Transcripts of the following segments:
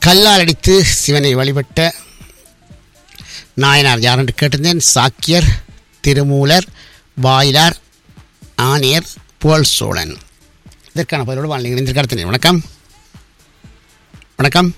கல்லால் அடித்து சிவனை வழிபட்ட நாயனார் யார் என்று கேட்டிருந்தேன் சாக்கியர் திருமூலர் வாயிலார் ஆணையர் புகழ் சோழன் இதற்கான பதிலோடு வாழ்க்கை இணைந்திருக்கார் வணக்கம் வணக்கம்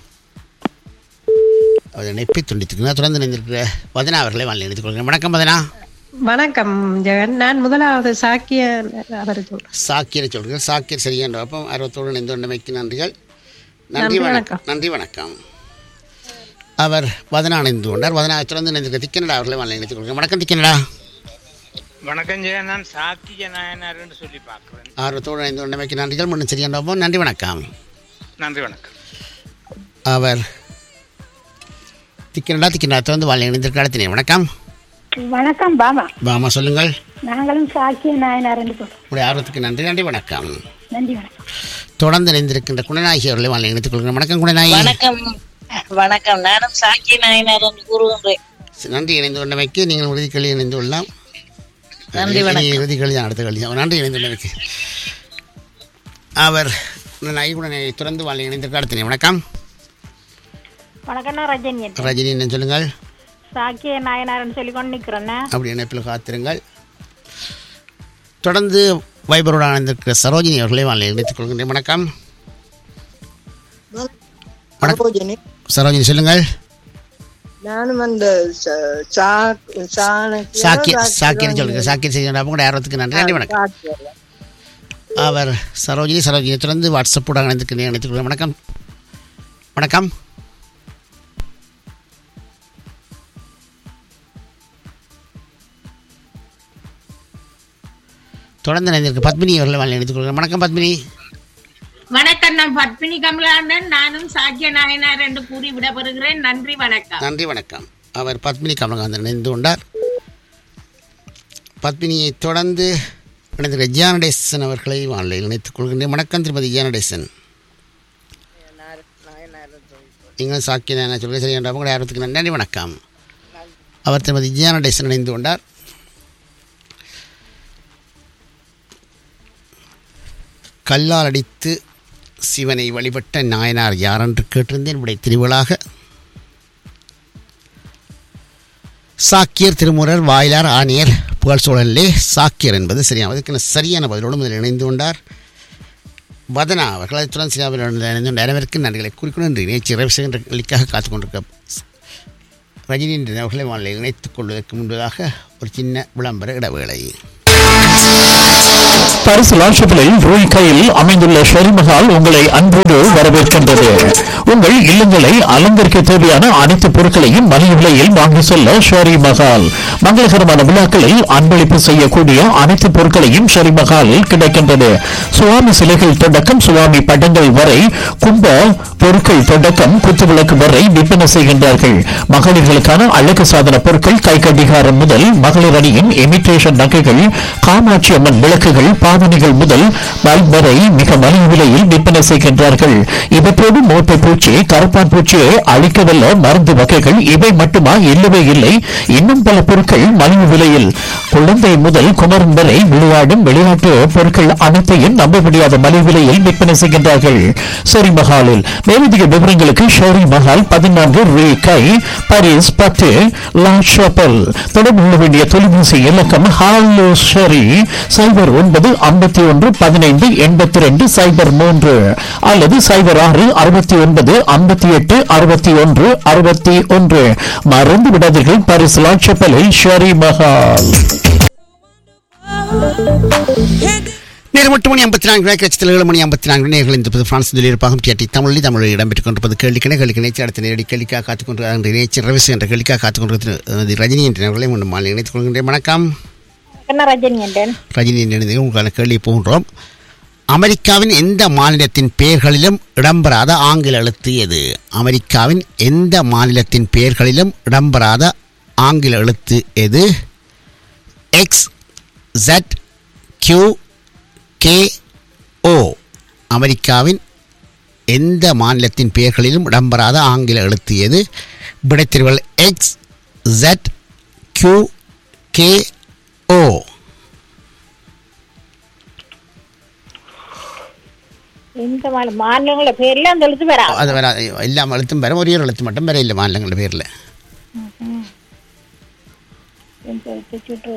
அவர் இணைப்பை துண்டித்துக்கிறார் தொடர்ந்து இணைந்திருக்கிற வதனா அவர்களை வாழ்க்கை இணைத்துக் கொள்கிறேன் வணக்கம் வதனா வணக்கம் ஜெகன் நான் முதலாவது சாக்கிய அவர் சொல்றேன் சாக்கியரை சொல்கிறேன் சாக்கியர் சரியான அப்போ அறுபத்தோடு இணைந்து கொண்டமைக்கு நன்றிகள் நன்றி நன்றி, வணக்கம் நன்றி வணக்கம் அவர் வதனா இணைந்து கொண்டார் வதனா தொடர்ந்து இணைந்திருக்க திக்கனடா அவர்களை வாழ்க்கை இணைத்துக் கொள்கிறேன் வணக்கம் திக்கனடா வணக்கம் ஜெயன் நான் சாக்கிய நாயனார்னு சொல்லி பார்க்குறேன் ஆர்வத்தோடு இணைந்து கொண்டமைக்கு நன்றிகள் முன்னும் சரியான அப்போ நன்றி வணக்கம் நன்றி வணக்கம் அவர் திக்கனடா திக்கனடா தொடர்ந்து வாழ்க்கை இணைந்திருக்க அடுத்த வணக்கம் வணக்கம் பாமா பாமா சொல்லுங்கள் நாங்களும் சாக்கிய நாயனார் என்று சொல்றோம் உங்களுடைய ஆர்வத்துக்கு நன்றி நன்றி வணக்கம் நன்றி வணக்கம் தொடர்ந்து இணைந்திருக்கின்ற குணநாயகி அவர்களை வாழ்க்கை இணைத்துக் கொள்கிறேன் வணக்கம் குணநாயகி வணக்கம் வணக்கம் நானும் சாக்கி நாயனார் என்று கூறுகின்றேன் நன்றி இணைந்து கொண்டமைக்கு நீங்கள் உறுதி கேள்வி இணைந்து கொள்ளலாம் நன்றி, வணக்கம். இனி இறுதி கேள்வி தான் அடுத்த கேள்வி தான். நன்றி இணைந்து கொண்டமைக்கு அவர் நைகுடனை துறந்து வாழ்க்கை இணைந்திருக்க அடுத்த வணக்கம் வணக்கம் நான் ரஜினி ரஜினி என்ன சொல்லுங்கள் சாக்கிய நாயனார்னு சொல்லி கொண்டு நிக்கிறேன்னு அப்படி இணைப்பில் காத்திருங்கள் தொடர்ந்து வைபரோடு இணைந்திருக்கிற சரோஜினி அவர்களை வாழ்க்கை இணைத்துக் கொள்கின்றேன் வணக்கம் வணக்கம் சரோஜினி சொல்லுங்கள் நானும் அந்த ச- சா- சாணக்கியம், சாக்கிய சாக்கியம் சாக்கியன்னு சொல்லுங்கள் சாக்கியம் செய்ய உங்களுடைய ஆர்வத்துக்கு நன்றி நன்றி வணக்கம் சாக்கியம். அவர் சரோஜினி சரோஜினி தொடர்ந்து வாட்ஸ்அப்போட இணைந்துக்கு இணைத்துக் கொள்கிறேன் வணக்கம் வணக்கம் தொடர்ந்து இணைந்திருக்கு பத்மினி அவர்களை வாழ்க்கை இணைத்துக் கொள்கிறேன் வணக்கம் பத்மினி வணக்கம் நான் பத்மினி கமலானன் நானும் சாக்கிய நாயனார் என்று கூறி விடப்படுகிறேன் நன்றி வணக்கம் நன்றி வணக்கம் அவர் பத்மினி கமலகாந்தன் இணைந்து கொண்டார் பத்மினியை தொடர்ந்து இணைந்திருக்க ஜியானடேசன் அவர்களை வாழ்க்கை இணைத்துக் கொள்கின்றேன் வணக்கம் திருமதி ஜியானடேசன் நீங்கள் சாக்கிய என்ன சொல்லுங்க சரி என்ற உங்களுடைய ஆர்வத்துக்கு நன்றி. நன்றி வணக்கம் அவர் திருமதி ஜியானடேசன் இணைந்து கொண்டார் கல்லால் அடித்து சிவனை வழிபட்ட நாயனார் யார் என்று கேட்டிருந்தேன் விடை திருவிழாக சாக்கியர் திருமுறர் வாயிலார் ஆணையர் புகழ் சூழலிலே சாக்கியர் என்பது சரியான அதுக்கு சரியான பதிலோடு முதலில் இணைந்து கொண்டார் வதனா அவர்கள் அத்துடன் சினிமாவில் இணைந்து கொண்ட அனைவருக்கும் நன்றிகளை குறிக்கணும் என்று நிகழ்ச்சி ரவி என்ற நிகழ்ச்சிக்காக காத்து கொண்டிருக்க ரஜினி என்ற அவர்களை வானிலை இணைத்துக் கொள்வதற்கு முன்பதாக ஒரு சின்ன விளம்பர இடைவேளை பரிசு லாட்சப்பிலில் ரூய் கையில் அமைந்துள்ள ஷெரிமஹால் உங்களை அன்போடு வரவேற்கின்றது உங்கள் இல்லங்களை அலங்கரிக்க தேவையான அனைத்து பொருட்களையும் மலிவு விலையில் வாங்கி செல்ல ஷெரி மஹால் மங்களகரமான விழாக்களில் அன்பளிப்பு செய்யக்கூடிய அனைத்து பொருட்களையும் ஷெரி மஹாலில் கிடைக்கின்றது சுவாமி சிலைகள் தொடக்கம் சுவாமி படங்கள் வரை கும்ப பொருட்கள் தொடக்கம் குத்துவிளக்கு வரை விற்பனை செய்கின்றார்கள் மகளிர்களுக்கான அழகு சாதன பொருட்கள் கை கடிகாரம் முதல் மகளிர் அணியின் இமிட்டேஷன் நகைகள் காமாட்சி அம்மன் விளக்குகள் பாவனைகள் முதல் பல்ப் வரை மிக மலிவு விலையில் விற்பனை செய்கின்றார்கள் இவற்றோடு மோட்டை பூச்சி கருப்பான் பூச்சியை அழிக்கவல்ல மருந்து வகைகள் இவை மட்டுமா இல்லவே இல்லை இன்னும் பல பொருட்கள் மலிவு விலையில் குழந்தை முதல் குமரன் வரை விளையாடும் விளையாட்டு பொருட்கள் அனைத்தையும் நம்ப முடியாத மலிவு விலையில் விற்பனை செய்கின்றார்கள் ஷெரி மஹாலில் மேலதிக விவரங்களுக்கு ஷெரி மஹால் பதினான்கு ரே கை பாரிஸ் பத்து லா ஷாப்பல் தொடர்பு கொள்ள வேண்டிய தொலைபேசி இலக்கம் ஹாலோ ஷெரி சைபர் ஒன்பது ஐம்பத்தி ஒன்று பதினைந்து எண்பத்தி ரெண்டு சைபர் மூன்று அல்லது சைபர் ஆறு அறுபத்தி ஒன்பது ஐம்பத்தி எட்டு அறுபத்தி ஒன்று அறுபத்தி ஒன்று மறந்து விடாதீர்கள் பாரிஸ் லா ஷாப்பலில் ஷெரி மஹால் நேரம் எட்டு மணி ஐம்பத்தி நான்கு கட்சத்தில் ஏழு மணி ஐம்பத்தி நான்கு நேர்கள் இந்த பிரான்ஸ் இருப்பாகும் டிஆர்டி தமிழில் தமிழில் இடம்பெற்றுக் கொண்டிருப்பது கேள்விக்கிணை கேள்விக்கு நேற்று அடுத்த நேரடி கேள்விக்காக காத்துக் கொண்டு அன்று நேற்று ரவிசு என்ற கேள்விக்காக காத்துக் கொண்டிருக்கிறது ரஜினி என்ற நேர்களை முன்னும் மாலை இணைத்துக் கொள்கின்றேன் வணக்கம் என்ன ரஜினி என்றேன் ரஜினி என்ற இணைந்து உங்களுக்கான கேள்வி போகின்றோம் அமெரிக்காவின் எந்த மாநிலத்தின் பெயர்களிலும் இடம்பெறாத ஆங்கில எழுத்து எது அமெரிக்காவின் எந்த மாநிலத்தின் பெயர்களிலும் இடம்பெறாத ஆங்கில எழுத்து எது X Z Q K O அமெரிக்காவின் எந்த மாநிலத்தின் பெயர்களிலும் இடம்பெறாத ஆங்கில எழுத்து எது விடைத்திருவல் X Z Q K O இந்த மாதிரி மாநிலங்கள பேர்ல அந்த எழுத்து வரா அது வர எல்லா எழுத்தும் பெற ஒரே ஒரு எழுத்து மட்டும் பெற இல்லை மாநிலங்கள பேரில் இந்த எழுத்து சுற்று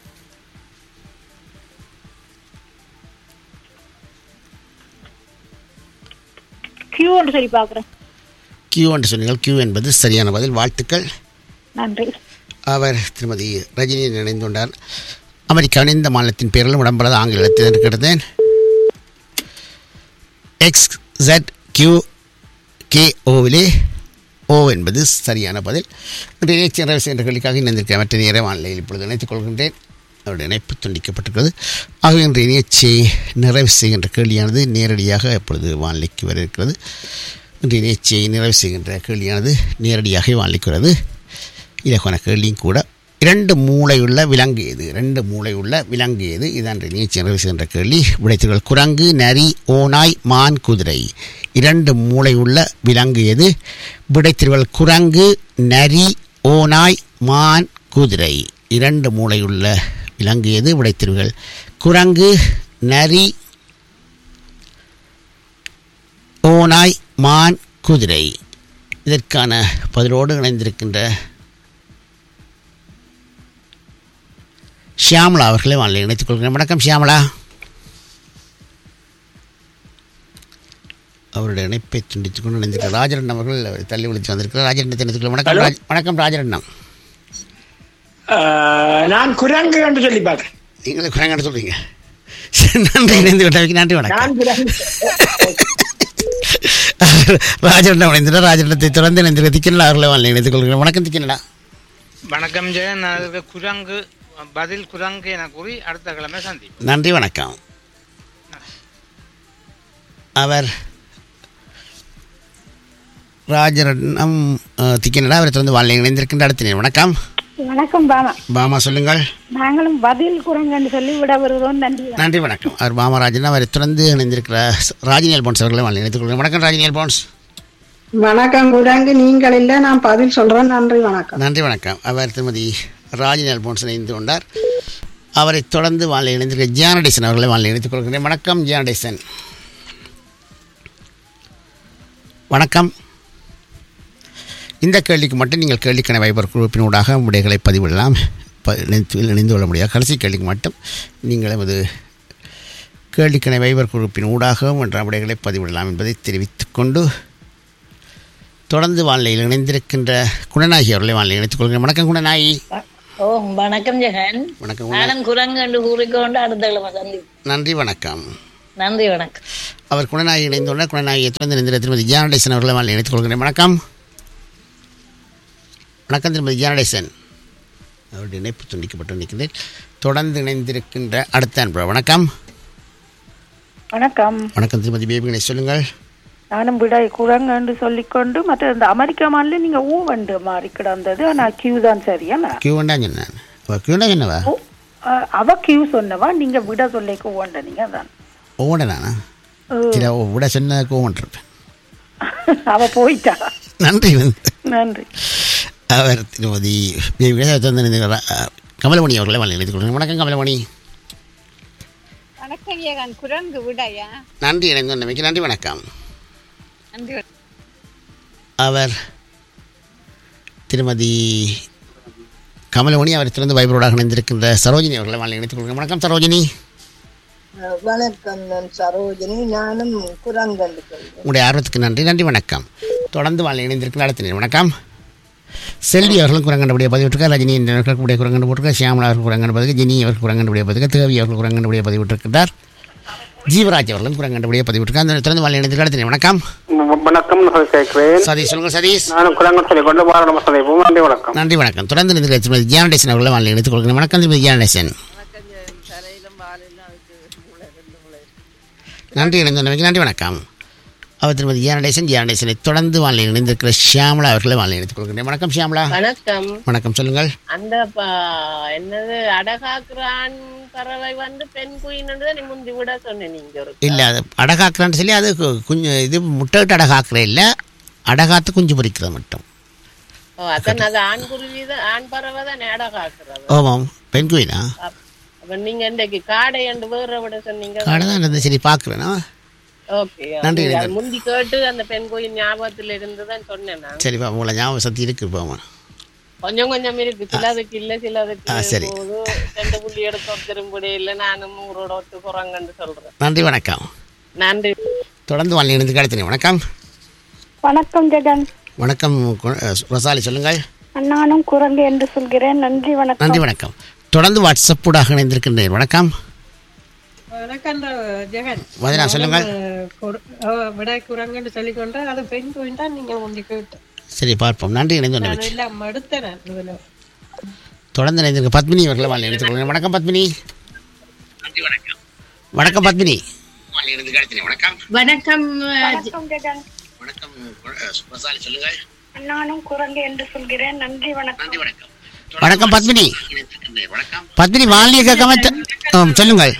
கியூன்னு சொல்லி பாக்குறேன் கியூ என்று சொன்னீர்கள் கியூ என்பது சரியான பதில் வாழ்த்துக்கள் நன்றி அவர் திருமதி ரஜினி இணைந்துள்ளார் அமெரிக்காவின் இந்த மாநிலத்தின் பேரிலும் இடம்பெறாத ஆங்கில எழுத்து இருக்கிறது எக்ஸ் ஜெட் கியூ கே ஓவிலே ஓ என்பது சரியான பதில் இன்றைய நிகழ்ச்சி நிறைவு செய்கின்ற கேள்விக்காக இணைந்திருக்க மற்ற நேர வானிலையில் இப்பொழுது இணைத்துக் கொள்கின்றேன் அவருடைய இணைப்பு துண்டிக்கப்பட்டிருக்கிறது ஆகவே இன்றைய நிகழ்ச்சியை நிறைவு செய்கின்ற கேள்வியானது நேரடியாக இப்பொழுது வானிலைக்கு வர இருக்கிறது இன்றைய நிகழ்ச்சியை நிறைவு செய்கின்ற கேள்வியானது நேரடியாக வானிலைக்கு வருது இலகுவன கேள்வியும் கூட இரண்டு மூளையுள்ள விலங்கு எது ரெண்டு மூளையுள்ள விலங்கு எது இதான் நிகழ்ச்சி நிறைவு செய்கின்ற கேள்வி விடைத்தீர்கள் குரங்கு நரி ஓநாய் மான் குதிரை இரண்டு மூளையுள்ள விலங்கு எது விடைத்தீர்கள் குரங்கு நரி ஓநாய் மான் குதிரை இரண்டு மூளையுள்ள விலங்கு எது விடைத்தீர்கள் குரங்கு நரி ஓநாய் மான் குதிரை இதற்கான பதிலோடு இணைந்திருக்கின்ற ஷியாமலா அவர்களை வானிலை இணைத்துக் கொள்கிறேன் வணக்கம் ஷியாமலா அவருடைய இணைப்பை துண்டித்துக் கொண்டு இணைந்திருக்கிறார் ராஜரண்ணன் அவர்கள் அவரை தள்ளி விழித்து வந்திருக்கிறார் ராஜரண்ணத்தை இணைத்துக் வணக்கம் ராஜ் வணக்கம் ராஜரண்ணன் ஆஹ், நான் குரங்கு என்று சொல்லி பார்க்கிறேன் நீங்களே குரங்கான சொல்றீங்க நன்றி இணைந்து விட்டமைக்கு நன்றி வணக்கம் நான் குரங்கு ராஜரண்ணன் இணைந்திருக்கிறார் ராஜரண்ணத்தை தொடர்ந்து இணைந்திருக்க திக்கினலா அவர்களை வானிலை இணைத்துக் கொள்கிறேன் வணக்கம் திக்கினலா வணக்கம் ஜெயன் நான் அதுக்கு குரங்கு பதில் குரங்கு என கூறி அடுத்த கிழமை சந்தி நன்றி வணக்கம் அவர் ராஜரட்னம் திக்கினடா அவரை தொடர்ந்து வாழ்க்கை இணைந்திருக்கின்ற அடுத்த நேரம் வணக்கம் வணக்கம் பாமா பாமா சொல்லுங்கள் நாங்களும் பதில் குரங்குன்னு சொல்லி விட வருகிறோம் நன்றி நன்றி வணக்கம் அவர் பாமராஜன் அவரை தொடர்ந்து இணைந்திருக்கிற ராஜினியல் போன்ஸ் அவர்களை வாழ்க்கை இணைத்துக் கொள்கிறேன் வணக்கம் ராஜினியல் போன்ஸ் வணக்கம் குரங்கு நீங்கள் இல்ல நான் பதில் சொல்றேன் நன்றி வணக்கம் நன்றி வணக்கம் அவர் திருமதி ராஜினியல் போன்ஸ் இணைந்து கொண்டார் அவரை தொடர்ந்து வாழ்க்கை இணைந்திருக்கிற ஜியானடேசன் அவர்களை வாழ்க்கை இணைத்துக் கொள்கிறேன் வணக்கம் ஜியானடேசன் வணக்கம் இந்த கேள்விக்கு மட்டும் நீங்கள் கேள்விக்கான வைபர் குழுப்பினூடாக விடைகளை பதிவிடலாம் ப- இணைத்து இணைந்து கொள்ள முடியாது கடைசி கேள்விக்கு மட்டும் நீங்கள் எமது கேள்விக்கான வைபர் குழுப்பின் ஊடாகவும் என்ற விடைகளை பதிவிடலாம் என்பதை தெரிவித்துக் கொண்டு தொடர்ந்து வானிலையில் இணைந்திருக்கின்ற குணநாயகி அவர்களை வானிலை இணைத்துக் கொள்கிறேன் வணக்கம் குணநாயகி ஓ வணக்கம் ஜெகன் வணக்கம் குணா- நானும் குரங்கு என்று கூறிக்கொண்டு அடுத்த கிழமை சந்தி நன்றி வணக்கம் நன்றி வணக்கம் அவர் குணநாயகி இணைந்துள்ள குணநாயகியை தொடர்ந்து இணைந்த திருமதி ஜியானடேசன் அவர்களை வாழ் இணைத்துக் கொள்கிறேன் வணக்கம் வணக்கம் திருமதி ஜியானடேசன் அவருடைய இணைப்பு துண்டிக்கப்பட்டு நிற்கிறேன் தொடர்ந்து இணைந்திருக்கின்ற அடுத்த அன்பர் வணக்கம் வணக்கம் வணக்கம் திருமதி பேபி கணேஷ் சொல்லுங்கள் நானும் விடை குரங்குன்னு சொல்லிக்கொண்டு மற்ற இந்த அமெரிக்கா மாநில நீங்க ஊ வண்டு மாறி கிடந்தது ஆனா கியூ தான் சரியா கியூ வேண்டா சொன்னேன் அவ கியூண்டா சொன்னவா ஓ, அஹ், அவ கியூ சொன்னவா நீங்க விட சொல்லிக்க ஓண்ட நீங்க அதான் ஓட நானா ஓ, சரி அவ விட சொன்னதுக்கு ஓண்டிருப்பேன் அவ போயிட்டா நன்றி வந்து நன்றி அவர் திருமதி பேபி கணேஷ் தொடர்ந்து இணைந்திருக்கிற, அஹ், கமலமணி அவர்களை வாழ் இணைத்துக் கொள்கிறேன் வணக்கம் கமலமணி வணக்கம் ஏகான் குரங்கு விடையா நன்றி இணைந்தமைக்கு நன்றி வணக்கம் நன்றி அவர் திருமதி கமலமணி அவர் திறந்து வைபரோடாக இணைந்திருக்கின்ற சரோஜினி அவர்களை வாழ் இணைத்துக் கொள்கிறேன் வணக்கம் சரோஜினி அஹ் வணக்கம் நான் சரோஜினி நானும் குரங்கண்டு சொல்றேன் உங்களுடைய ஆர்வத்துக்கு நன்றி நன்றி வணக்கம் தொடர்ந்து வாழ் இணைந்திருக்கிற அடுத்த நேரம் வணக்கம் செல்வி அவர்களும் குரங்கண்டுடைய பதிவிட்டிருக்கார் ரஜினி என்றவர்களுடைய குரங்கண்டு போட்டிருக்கார் சியாமலா அவர்கள் குரங்கண்டு பதிவு ஜினி அவர்கள் குரங்கண்டுடைய பதிவு தேவி அவர்கள் குரங்கண்டுடைய பதிவிட்டிருக்கிறார் ஜீவராஜ் அவர்களும் குரங்கண்டுடைய பதிவிட்டிருக்கார் அந்த தொடர்ந்து வாழ் இணைந்திருக்கிற அடுத்த நேரம் வணக்கம் வணக்கம் நான் கேட்கிறேன் சதீஷ் சொல்லுங்கள் சதீஷ் நானும் குரங்கு சொல்லிக் கொண்டு வாரணம் சந்திப்போம் நன்றி வணக்கம் நன்றி வணக்கம் தொடர்ந்து இணைந்திருக்கிற திருமதி ஜியானடேசன் அவர்களை வாழ் இணைத்துக் கொள்கிறேன் வணக்கம் திருமதி ஜியானடேசன் நன்றி இணைந்தமைக்கு நன்றி வணக்கம் அவர் திருமதி ஜியானடேசன் ஜியானடேசனை தொடர்ந்து வாழ் இணைந்திருக்கிற ஷியாமலா அவர்களை வாழ் இணைத்துக் கொள்கிறேன் வணக்கம் ஷியாமலா வணக்கம் வணக்கம் சொல்லுங்கள் அந்த ப- என்னது அடகாக்குறான் பறவை வந்து பெண் குயின்னு நீ முந்தி விட சொன்னேன் நீங்க ஒரு இல்லை அது அடகாக்குறான்னு சொல்லி அது கு- குஞ்சு இது முட்டையிட்டு அடகாக்குற இல்லை அடகாத்து குஞ்சு பொரிக்கிறது மட்டும் ஓ, அதான் அது ஆண் குருவி தான் ஆண் பறவை தான் அடகாக்குறது ஆமாம் பெண் குயினா அப்ப நீங்க இன்றைக்கு காடை என்று வேற விட சொன்னீங்க கடை தான் இருந்தது சரி பார்க்குறேன்னா ஓகே நன்றி, அது நன்றி. முந்தி கேட்டு அந்த பெண் கோயில் ஞாபகத்துல இருந்துதான் சொன்னேன் நான் சரிப்பா உங்களை ஞாபகம் சக்தி இருக்கு போமா கொஞ்சம் கொஞ்சம் இருக்கு சிலதுக்கு இல்ல சிலதுக்கு ஆ, சரி. போகுது ரெண்டு புள்ளி எடுத்து ஒருத்தரும்படி இல்ல நானும் ஊரோட ஒத்து குறங்கன்னு சொல்றேன் நன்றி வணக்கம் நன்றி தொடர்ந்து வாழ் இணைந்து கடத்தினேன் வணக்கம் வணக்கம் ஜெகன் வணக்கம் கு- அஹ், ரசாலி சொல்லுங்கள் நானும் குரங்கு என்று சொல்கிறேன் நன்றி வணக்கம் நன்றி வணக்கம் தொடர்ந்து வாட்ஸ்அப் ஊடாக இணைந்திருக்கின்றேன் வணக்கம் வணக்கம் ஜெகன் வதனா, சொல்லுங்க. விடை குரங்குன்னு சொல்லிக்கொண்டு அது பெண் கோயில் தான் நீங்க முந்தி கேட்டு சரி பார்ப்போம் நன்றி இணைந்து நான் வச்சு எல்லாம் மடுத்தேன் இதுல தொடர்ந்து இணைந்திருக்க பத்மினி அவர்களை வாழ் இணைத்துக் கொள்கிறேன் வணக்கம் பத்மினி வணக்கம் பத்மினி வணக்கம் வணக்கம் வணக்கம் ஜெகன் வணக்கம் ரசாலி சொல்லுங்கள் நானும் குரங்கு என்று சொல்கிறேன் நன்றி வணக்கம் வணக்கம் பத்மினி பத்மினி வானிலை கேட்காம த- ஆம், சொல்லுங்கள்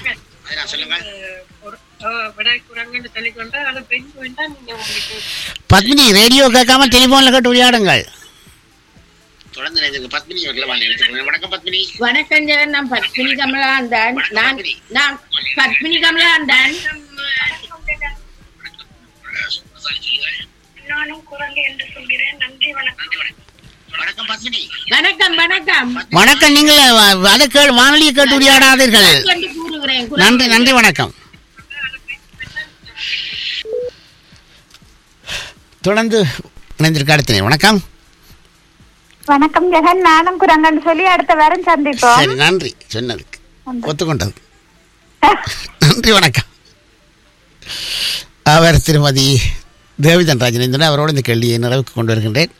விடை குரங்குன்னு சொல்லிக்கொண்டு அது பெண் கோயில் தான் நீங்க முந்தி கேட்டு பத்மினி ரேடியோ கேட்காம டெலிபோன்ல கேட்டு விளையாடுங்கள் தொடர்ந்து இணைந்திருக்க பத்மினி அவர்களை வாழ் இணைத்துக் கொள்கிறேன் வணக்கம் பத்மினி வணக்கம் ஜெகன் நான் பத்மினி கமலாந்தன் நான் நான் பத்மினி கமலாந்தன் நானும் குரங்கு என்று சொல்கிறேன் நன்றி வணக்கம் வணக்கம் பத்மினி வணக்கம் வணக்கம் வணக்கம் நீங்கள் வ- அதை கேள் வானொலியை கேட்டு விளையாடாதீர்கள் கொண்டு கூறுகிறேன் நன்றி நன்றி வணக்கம் தொடர்ந்து இணைந்திருக்க அடுத்த வணக்கம் வணக்கம் ஜெகன் நானும் குரங்குன்னு சொல்லி அடுத்த வாரம் சந்திப்போம் சரி நன்றி சொன்னதுக்கு ஒத்துக்கொண்டது நன்றி வணக்கம் அவர் திருமதி தேவிதன் ராஜனேந்திரன் அவரோடு இந்த கேள்வியை நிறைவுக்கு கொண்டு வருகின்றேன்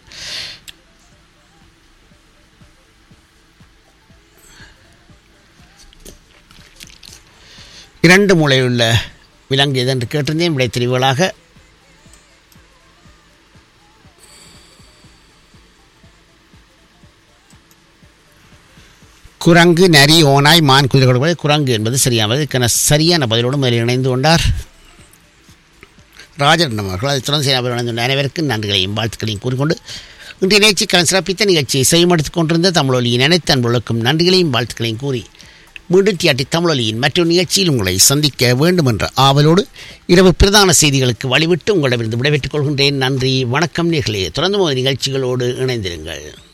இரண்டு மூலையுள்ள விலங்கு எது என்று கேட்டிருந்தேன் விடை தெரிவுகளாக குரங்கு நரி ஓனாய் மான் குதிரை கொடுப்பது குரங்கு என்பது சரியானது இதுக்கான சரியான பதிலோடு முதலில் இணைந்து கொண்டார் ராஜன் அவர்கள் அதை தொடர்ந்து செய்ய இணைந்து அனைவருக்கும் நன்றிகளையும் வாழ்த்துக்களையும் கூறிக்கொண்டு இன்றைய நிகழ்ச்சிக்கான சிறப்பித்த நிகழ்ச்சியை செய்யமடுத்துக் கொண்டிருந்த தமிழொலியின் அனைத்து அன்புகளுக்கும் நன்றிகளையும் வாழ்த்துக்களையும் கூறி மீண்டும் தியாட்டி தமிழொலியின் மற்றொரு நிகழ்ச்சியில் உங்களை சந்திக்க வேண்டும் என்ற ஆவலோடு இரவு பிரதான செய்திகளுக்கு வழிவிட்டு உங்களிடமிருந்து விடைபெற்றுக் கொள்கின்றேன் நன்றி வணக்கம் நேர்களே தொடர்ந்து நிகழ்ச்சிகளோடு இணைந்திருங்கள்